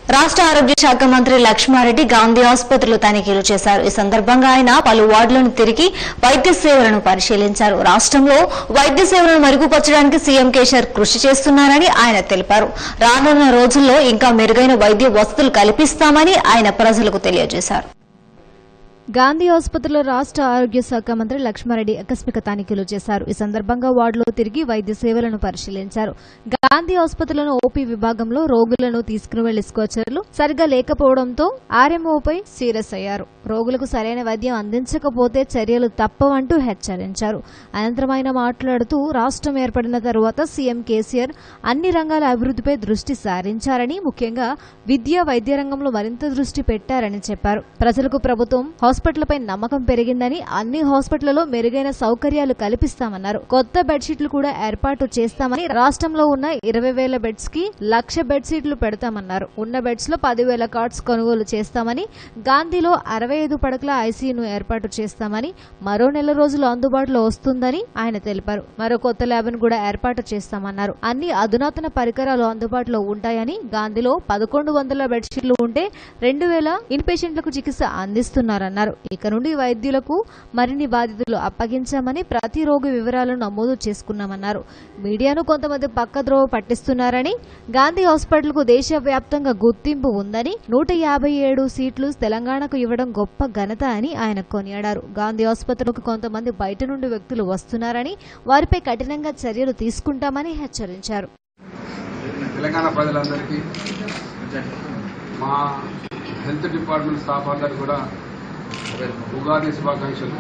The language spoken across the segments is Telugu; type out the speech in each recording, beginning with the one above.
రాష్ట్ర ఆరోగ్య శాఖ మంత్రి లక్ష్మారెడ్డి గాంధీ ఆసుపత్రిలో తనిఖీలు చేశారు ఈ సందర్భంగా ఆయన పలు వార్డులను తిరిగి వైద్య సేవలను పరిశీలించారు రాష్ట్రంలో వైద్య సేవలను మెరుగుపరచడానికి సీఎం కేసీఆర్ కృషి చేస్తున్నారని ఆయన తెలిపారు రానున్న రోజుల్లో ఇంకా మెరుగైన వైద్య వసతులు కల్పిస్తామని ఆయన ప్రజలకు తెలియజేశారు గాంధీ ఆసుపత్రిలో రాష్ట్ర ఆరోగ్య శాఖ మంత్రి లక్ష్మారెడ్డి ఆకస్మిక తనిఖీలు చేశారు ఈ సందర్భంగా వార్డులో తిరిగి వైద్య సేవలను పరిశీలించారు గాంధీ ఆసుపత్రిలోని ఓపీ విభాగంలో రోగులను తీసుకుని వెళ్లి స్కోచర్లు సరిగా లేకపోవడంతో ఆర్ఎంఓపై సీరియస్ అయ్యారు రోగులకు సరైన వైద్యం అందించకపోతే చర్యలు తప్పవంటూ హెచ్చరించారు అనంతరం ఆయన మాట్లాడుతూ రాష్ట్రం ఏర్పడిన తరువాత సీఎం కేసీఆర్ అన్ని రంగాల అభివృద్ధిపై దృష్టి సారించారని ముఖ్యంగా విద్య వైద్య రంగంలో మరింత దృష్టి పెట్టారని చెప్పారు ప్రజలకు ప్రభుత్వం హాస్పిటల్పై నమ్మకం పెరిగిందని అన్ని హాస్పిటళ్లలో మెరుగైన సౌకర్యాలు కల్పిస్తామన్నారు కొత్త బెడ్షీట్లు కూడా ఏర్పాటు చేస్తామని రాష్ట్రంలో ఉన్న ఇరవై వేల బెడ్స్ కి లక్ష బెడ్షీట్లు పెడతామన్నారు ఉన్న బెడ్స్ లో పదివేల కార్డ్స్ కొనుగోలు చేస్తామని గాంధీలో అరవై ఐదు పడకల ఐసీయూను ఏర్పాటు చేస్తామని మరో నెల రోజులు అందుబాటులో వస్తుందని ఆయన తెలిపారు మరో కొత్త ల్యాబ్ను కూడా ఏర్పాటు చేస్తామన్నారు అన్ని అధునాతన పరికరాలు అందుబాటులో ఉంటాయని గాంధీలో పదకొండు వందల బెడ్షీట్లు ఉంటే రెండు వేల ఇన్ పేషెంట్లకు చికిత్స అందిస్తున్నారన్నారు ఇక నుండి వైద్యులకు మరిన్ని బాధ్యతలు అప్పగించామని ప్రతి రోగి వివరాలను నమోదు చేసుకున్నామన్నారు మీడియాను కొంతమంది పక్కద్రోవ పట్టిస్తున్నారని గాంధీ హాస్పిటల్కు దేశవ్యాప్తంగా గుర్తింపు ఉందని నూట యాభై ఏడు సీట్లు తెలంగాణకు ఇవ్వడం గొప్ప ఘనత అని ఆయన కొనియాడారు గాంధీ ఆసుపత్రికి కొంతమంది బయట నుండి వ్యక్తులు వస్తున్నారని వారిపై కఠినంగా చర్యలు తీసుకుంటామని హెచ్చరించారు తెలంగాణ ప్రజలందరికీ మా హెల్త్ డిపార్ట్మెంట్ స్టాఫ్ అందరికీ కూడా ఉగాది శుభాకాంక్షలు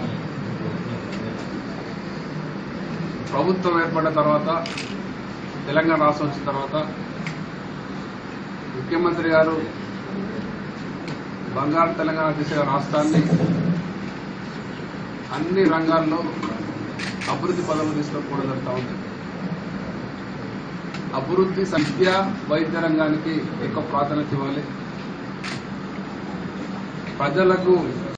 ప్రభుత్వం ఏర్పడిన తర్వాత తెలంగాణ రాష్ట్రం వచ్చిన తర్వాత ముఖ్యమంత్రి గారు బంగారు తెలంగాణ దిశగా రాష్ట్రాన్ని అన్ని రంగాల్లో అభివృద్ధి పదవులు తీసుకోకపోవడం జరుగుతూ ఉంది అభివృద్ధి విద్య వైద్య రంగానికి ఎక్కువ ప్రాధాన్యత ఇవ్వాలి ప్రజలకు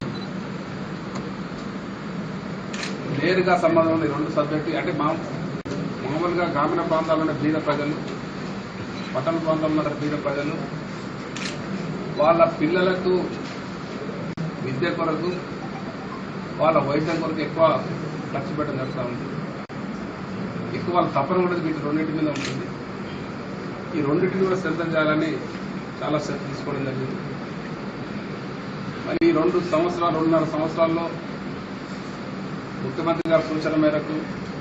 నేరుగా సంబంధం ఉంది ఈ రెండు సబ్జెక్టు అంటే మా మామూలుగా గ్రామీణ ప్రాంతాల్లో ఉన్న బీద ప్రజలు పట్టణ ప్రాంతాల్లో ఉన్న బీద ప్రజలు వాళ్ళ పిల్లలకు విద్య కొరకు వాళ్ళ వైద్యం కొరకు ఎక్కువ ఖర్చు పెట్టడం జరుగుతూ ఉంది ఎక్కువ వాళ్ళ తపన కూడా వీటి రెండింటి మీద ఉంటుంది ఈ రెండింటిని కూడా శ్రద్ధ చేయాలని చాలా శ్రద్ధ తీసుకోవడం జరిగింది మరి ఈ రెండు సంవత్సరాలు రెండున్నర సంవత్సరాల్లో ముఖ్యమంత్రి గారి సూచన మేరకు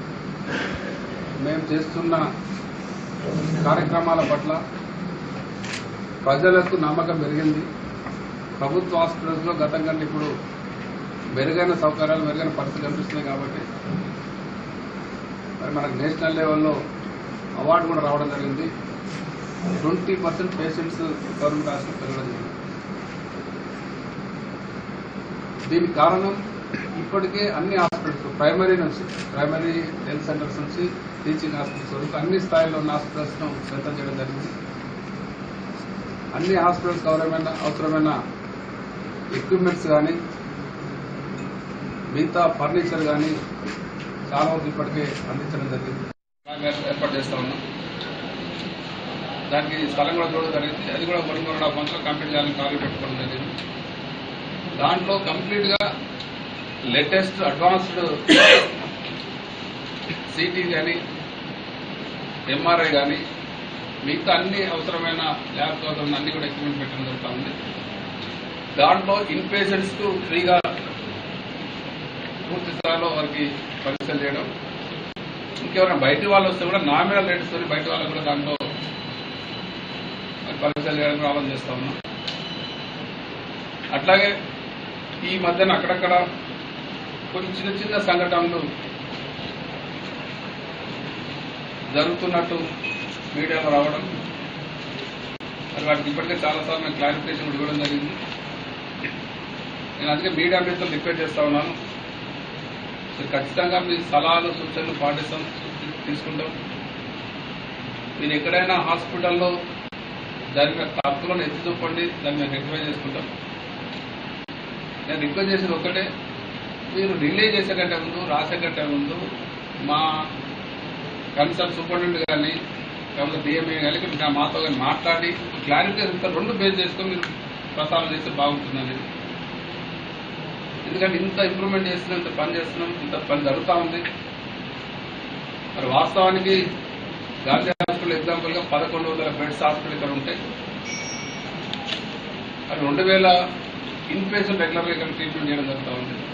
మేము చేస్తున్న కార్యక్రమాల పట్ల ప్రజలకు నమ్మకం పెరిగింది ప్రభుత్వ హాస్పిటల్స్లో గతం కంటే ఇప్పుడు మెరుగైన సౌకర్యాలు మెరుగైన పరిస్థితులు కనిపిస్తున్నాయి కాబట్టి మరి మనకు నేషనల్ లెవెల్లో అవార్డు కూడా రావడం జరిగింది twenty percent patients government hospital పెరగడం జరిగింది దీనికి కారణం ఇప్పటికే అన్ని హాస్పిటల్స్ ప్రైమరీ నుంచి ప్రైమరీ హెల్త్ సెంటర్స్ నుంచి టీచింగ్ హాస్పిటల్స్ వరకు అన్ని స్థాయిలో ఉన్న హాస్పిటల్స్ ను శ్రద్ధ చేయడం జరిగింది అన్ని హాస్పిటల్స్ అవసరమైన అవసరమైన ఎక్విప్మెంట్స్ కానీ మిగతా ఫర్నిచర్ కానీ చాలా వరకు ఇప్పటికే అందించడం జరిగింది ఏర్పాటు చేస్తా ఉన్నాం దానికి స్థలం కూడా చూడడం జరిగింది అది కూడా వన్ వన్ అండ్ హాఫ్ మంత్లో కంప్లీట్ చేయాలని కాలు పెట్టుకోవడం జరిగింది దాంట్లో కంప్లీట్ గా లేటెస్ట్ అడ్వాన్స్డ్ సిటీ కానీ ఎంఆర్ఐ కానీ మిగతా అన్ని అవసరమైన ల్యాబ్స్ అవసరమైన అన్ని కూడా ఎక్విప్మెంట్ పెట్టడం జరుగుతూ ఉంది దాంట్లో ఇన్ పేషెంట్స్ కు ఫ్రీగా పూర్తి స్థాయిలో వారికి పరీక్షలు చేయడం ఇంకెవరైనా బయట వాళ్ళు వస్తే కూడా నామినల్ రేట్స్ తోని బయట వాళ్ళకు కూడా దాంట్లో పరీక్షలు చేయడం కూడా ఆలోచన చేస్తా ఉన్నాం అట్లాగే ఈ మధ్యన అక్కడక్కడ కొన్ని చిన్న చిన్న సంఘటనలు జరుగుతున్నట్టు మీడియాలో రావడం మరి వాటికి ఇప్పటికే చాలాసార్లు నేను క్లారిఫికేషన్ కూడా ఇవ్వడం జరిగింది నేను అందుకే మీడియా మిత్రులు రిక్వెస్ట్ చేస్తా ఉన్నాను సో ఖచ్చితంగా మీ సలహాలు సూచనలు పాటిస్తాం తీసుకుంటాం మీరు ఎక్కడైనా హాస్పిటల్లో జరిగిన తప్పులను ఎత్తి చూపండి దాన్ని మేము రెక్టిఫై చేసుకుంటాం నేను రిక్వెస్ట్ చేసేది ఒక్కటే మీరు రిలే చేసే కంటే ముందు రాసే కంటే ముందు మా కన్సల్ట్ సూపరింటెండెంట్ కానీ కాకపోతే డిఎంఏ కానీ నా మాతో కానీ మాట్లాడి క్లారిటీ ఇంత రెండు బేస్ చేసుకొని మీరు ప్రసారం చేస్తే బాగుంటుంది అనేది ఎందుకంటే ఇంత ఇంప్రూవ్మెంట్ చేస్తున్నాం ఇంత పని చేస్తున్నాం ఇంత పని జరుగుతూ ఉంది మరి వాస్తవానికి గాంధీ హాస్పిటల్ ఎగ్జాంపుల్ గా పదకొండు వందల బెడ్స్ హాస్పిటల్ ఇక్కడ ఉంటాయి మరి రెండు వేల ఇన్ పేషెంట్ రెగ్యులర్ గా ఇక్కడ ట్రీట్మెంట్ చేయడం జరుగుతూ ఉంది